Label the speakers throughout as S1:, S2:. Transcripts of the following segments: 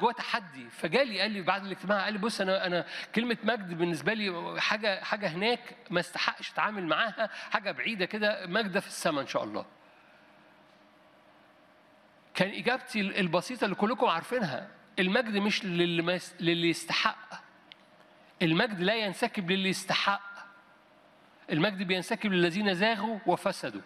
S1: جواه تحدي فجالي قال لي بعد الاجتماع قال لي بص انا انا كلمه مجد بالنسبه لي حاجه حاجه هناك ما استحقش اتعامل معاها حاجه بعيده كده مجد في السماء ان شاء الله كان اجابتي البسيطه اللي كلكم عارفينها المجد مش للي, ما يس- للي يستحق المجد لا ينسكب للي يستحق المجد بينسكب للذين زاغوا وفسدوا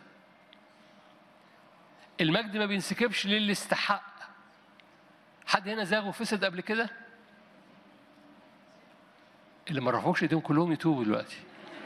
S1: المجد ما بينسكبش للي استحق حد هنا زاغ وفسد قبل كده اللي ما رفعوش ايديهم كلهم يتوبوا دلوقتي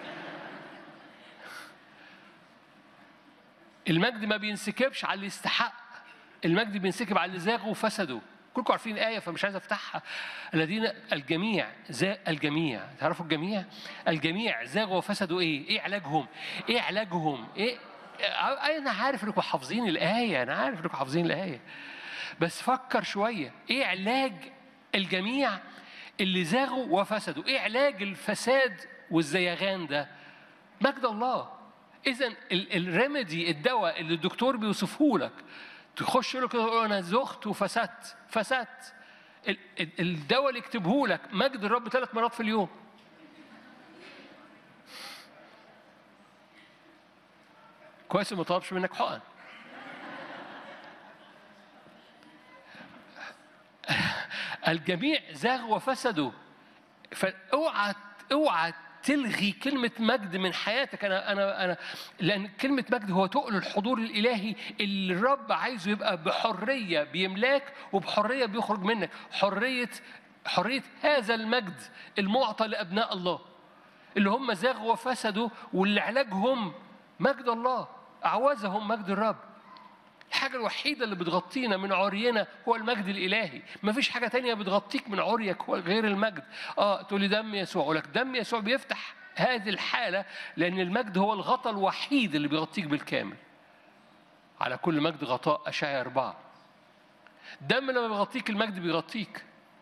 S1: المجد ما بينسكبش على اللي يستحق المجد بينسكب على اللي زاغوا وفسدوا كلكم عارفين الآية فمش عايز أفتحها الذين الجميع زا الجميع تعرفوا الجميع الجميع زاغوا وفسدوا إيه إيه علاجهم إيه علاجهم إيه أنا عارف إنكم حافظين الآية أنا عارف إنكم حافظين الآية بس فكر شوية إيه علاج الجميع اللي زاغوا وفسدوا إيه علاج الفساد والزيغان ده مجد الله اذا الريميدي الدواء اللي الدكتور بيوصفه لك تخش له كده تقول له انا زخت وفسدت فسدت ال- ال- الدواء اللي يكتبه لك مجد الرب ثلاث مرات في اليوم كويس ما طلبش منك حقن الجميع زاغوا وفسدوا فاوعى اوعى تلغي كلمة مجد من حياتك أنا أنا أنا لأن كلمة مجد هو تقل الحضور الإلهي اللي الرب عايزه يبقى بحرية بيملاك وبحرية بيخرج منك حرية حرية هذا المجد المعطى لأبناء الله اللي هم زاغوا وفسدوا واللي علاجهم مجد الله أعوزهم مجد الرب الحاجة الوحيدة اللي بتغطينا من عرينا هو المجد الإلهي مفيش حاجة تانية بتغطيك من عريك هو غير المجد اه تقول لي دم يسوع أقول لك دم يسوع بيفتح هذه الحالة لأن المجد هو الغطاء الوحيد اللي بيغطيك بالكامل على كل مجد غطاء أشعيا أربعة دم لما بيغطيك المجد بيغطيك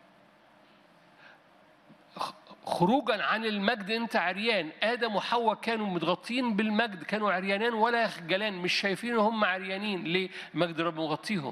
S1: خروجا عن المجد انت عريان ادم وحواء كانوا متغطين بالمجد كانوا عريانان ولا يخجلان مش شايفين ان هم عريانين ليه مجد رب مغطيهم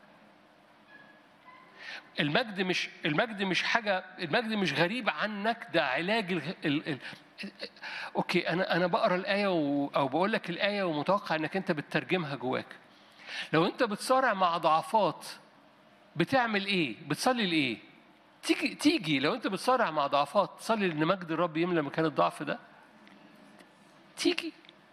S1: المجد مش المجد مش حاجه المجد مش غريب عنك ده علاج ال... ال... ال... اوكي انا انا بقرا الايه و... او بقول لك الايه ومتوقع انك انت بتترجمها جواك لو انت بتصارع مع ضعفات بتعمل ايه بتصلي لايه تيجي تيجي لو انت بتصارع مع ضعفات تصلي ان مجد الرب يملى مكان الضعف ده تيجي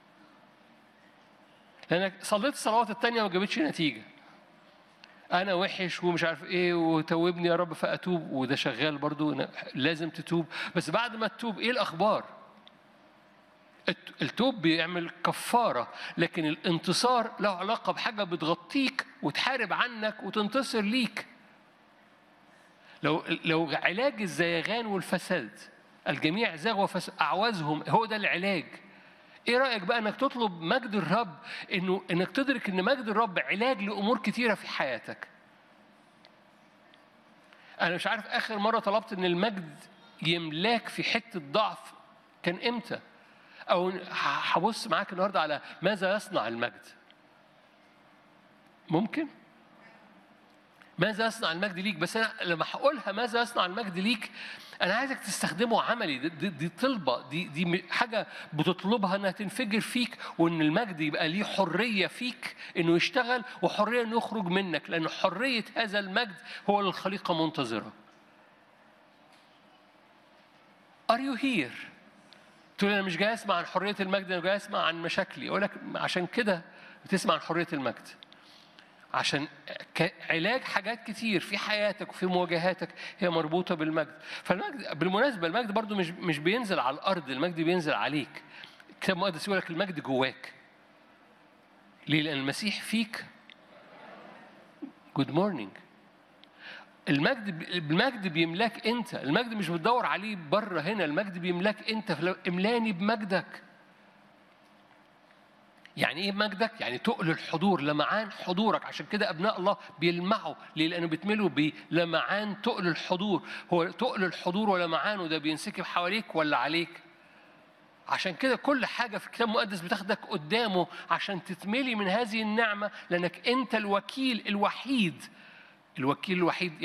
S1: لانك صليت الصلوات التانية ما جابتش نتيجة أنا وحش ومش عارف إيه وتوبني يا رب فأتوب وده شغال برضو لازم تتوب بس بعد ما تتوب إيه الأخبار؟ الت- التوب بيعمل كفارة لكن الانتصار له علاقة بحاجة بتغطيك وتحارب عنك وتنتصر ليك لو لو علاج الزيغان والفساد الجميع زاغ وفسد اعوزهم هو ده العلاج ايه رايك بقى انك تطلب مجد الرب انه انك تدرك ان مجد الرب علاج لامور كتيره في حياتك انا مش عارف اخر مره طلبت ان المجد يملاك في حته ضعف كان امتى او هبص معاك النهارده على ماذا يصنع المجد ممكن ماذا يصنع المجد ليك بس انا لما هقولها ماذا يصنع المجد ليك انا عايزك تستخدمه عملي دي, دي, دي طلبه دي دي حاجه بتطلبها انها تنفجر فيك وان المجد يبقى ليه حريه فيك انه يشتغل وحريه انه يخرج منك لان حريه هذا المجد هو اللي الخليقه منتظره Are you here؟ تقول انا مش جاي اسمع عن حريه المجد انا جاي اسمع عن مشاكلي اقول لك عشان كده بتسمع عن حريه المجد عشان ك- علاج حاجات كتير في حياتك وفي مواجهاتك هي مربوطه بالمجد فالمجد بالمناسبه المجد برضو مش مش بينزل على الارض المجد بينزل عليك الكتاب المقدس يقول لك المجد جواك ليه لان المسيح فيك جود مورنينج المجد المجد بيملاك انت المجد مش بتدور عليه بره هنا المجد بيملاك انت فلو املاني بمجدك يعني ايه مجدك؟ يعني تقل الحضور لمعان حضورك عشان كده ابناء الله بيلمعوا ليه؟ لانه بيتملوا بلمعان تقل الحضور هو تقل الحضور ولمعانه ده بينسكب حواليك ولا عليك؟ عشان كده كل حاجة في الكتاب المقدس بتاخدك قدامه عشان تتملي من هذه النعمة لأنك أنت الوكيل الوحيد الوكيل الوحيد